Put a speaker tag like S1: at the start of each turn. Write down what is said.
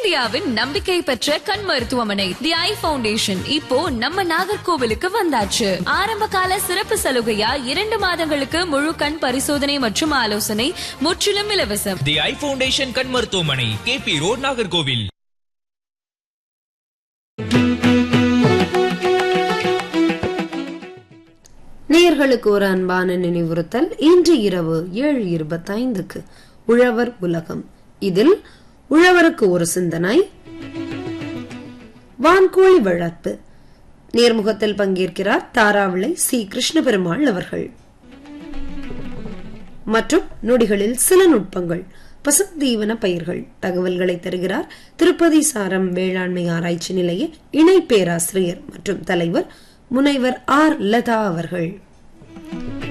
S1: தென்னிந்தியாவின் நம்பிக்கை பெற்ற கண் மருத்துவமனை தி ஐ ஃபவுண்டேஷன் இப்போ நம்ம நாகர்கோவிலுக்கு வந்தாச்சு ஆரம்ப கால சிறப்பு சலுகையா இரண்டு மாதங்களுக்கு முழு கண் பரிசோதனை மற்றும் ஆலோசனை முற்றிலும் இலவசம்
S2: தி ஐ ஃபவுண்டேஷன் கண் மருத்துவமனை கேபி ரோட் நாகர்கோவில்
S3: நேயர்களுக்கு ஒரு அன்பான நினைவுறுத்தல் இன்று இரவு ஏழு இருபத்தைந்துக்கு உழவர் உலகம் இதில் உழவருக்கு ஒரு சிந்தனை வான்கோழி வளர்ப்பு நேர்முகத்தில் பங்கேற்கிறார் தாராவிளை சி கிருஷ்ணபெருமாள் அவர்கள் மற்றும் நொடிகளில் சில நுட்பங்கள் பசுந்தீவன பயிர்கள் தகவல்களை தருகிறார் திருப்பதி சாரம் வேளாண்மை ஆராய்ச்சி நிலைய இணை பேராசிரியர் மற்றும் தலைவர் முனைவர் ஆர் லதா அவர்கள்